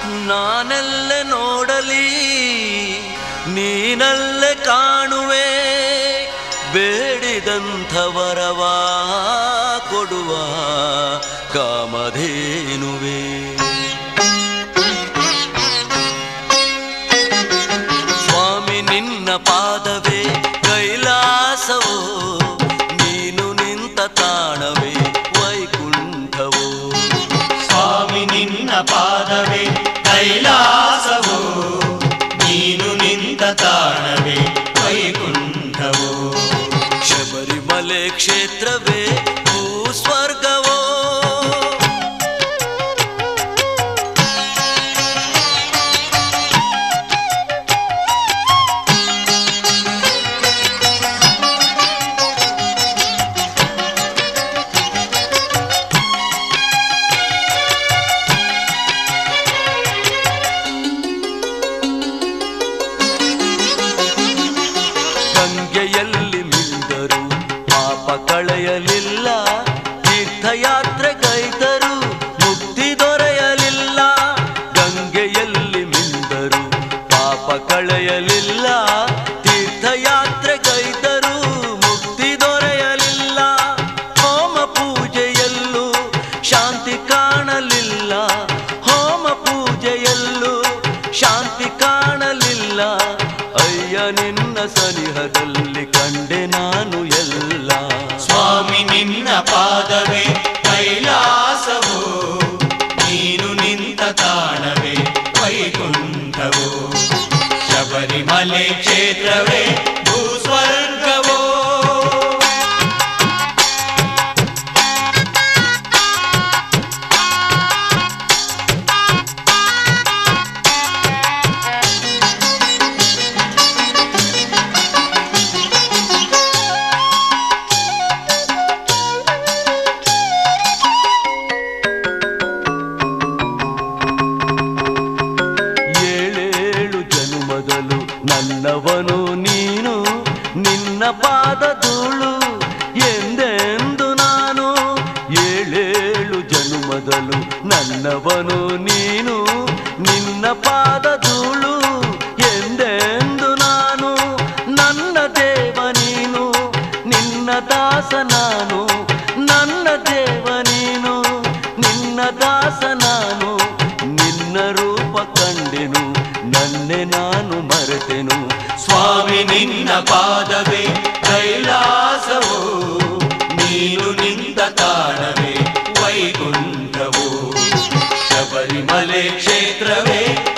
ನಾನೆಲ್ಲೆ ನೋಡಲಿ ನೀನಲ್ಲೇ ಕಾಣುವೆ ಬೇಡಿದಂಥ ವರವ ಕೊಡುವ ಕಾಮಧೇನುವೆ ಸ್ವಾಮಿ ನಿನ್ನ ಪಾದವೇ ಕೈಲಾಸವೋ ನೀನು ನಿಂತ ತಾಣವೇ ವೈಕುಂಠವೋ ಸ್ವಾಮಿ ನಿನ್ನ ಪಾದವೇ ಕೈಲಾಸವೋ ನೀನು ನಿಂತ ತಾಣವೇ ವೈಕುಂಠವೋ ಶಬರಿಮಲೆ ಕ್ಷೇತ್ರವೇ ಭೂಸ್ವರ್ಗವೋ ಗಂಗೆಯಲ್ಲಿ ಮಿಂದರು ಪಾಪ ಕಳೆಯಲಿಲ್ಲ ತೀರ್ಥಯಾತ್ರೆ ಕೈತರು ಮುಕ್ತಿ ದೊರೆಯಲಿಲ್ಲ ಗಂಗೆಯಲ್ಲಿ ಮಿಂದರು ಪಾಪ ಕಳೆಯಲಿಲ್ಲ ತೀರ್ಥಯಾತ್ರೆ ಕೈತರು ಮುಕ್ತಿ ದೊರೆಯಲಿಲ್ಲ ಹೋಮ ಪೂಜೆಯಲ್ಲೂ ಶಾಂತಿ ಕಾಣಲಿಲ್ಲ ಹೋಮ ಪೂಜೆಯಲ್ಲೂ ಶಾಂತಿ ಕಾಣಲಿಲ್ಲ ಅಯ್ಯ ನಿನ್ನ ಸನಿಹದಲ್ಲಿ ಕಂಡೆ ನಾನು ಎಲ್ಲ ಸ್ವಾಮಿ ನಿನ್ನ ಪಾದವೇ ಕೈಲಾಸವೋ ನೀನು ನಿಂತ ತಾಣವೇ ವೈಕುಂಠವೋ ಶಬರಿಮಲೆ ಕ್ಷೇತ್ರವೇ ಭೂಸ್ವರ್ಗವೋ ಏಳೇಳು ಜನುಮದಲು ನನ್ನವನು ನೀನು ನಿನ್ನ ಪಾದ ಧೂಳು ಎಂದೆಂದು ನಾನು ಏಳೇಳು ಜನುಮದಲು ನನ್ನವನು ನೀನು ನಿನ್ನ ಪಾದ ಧೂಳು ಎಂದೆಂದು ನಾನು ನನ್ನ ದೇವ ನೀನು ನಿನ್ನ ದಾಸ ನಾನು ನನ್ನ ದೇವ ನೀನು ನಿನ್ನ ದಾಸ ನಾನು ನಿನ್ನ ರೂಪ ಕಂಡೆನು ನನ್ನೆ ನಾನು ಮರೆತೆನು ಸ್ವಾಮಿ ನಿನ್ನ ಪಾದವೇ ಕೈಲಾಸವೋ ನೀನು ನಿಂತ ತಾಣವೇ ವೈಕುಂಠವೋ ಶಬರಿಮಲೆ ಕ್ಷೇತ್ರವೇ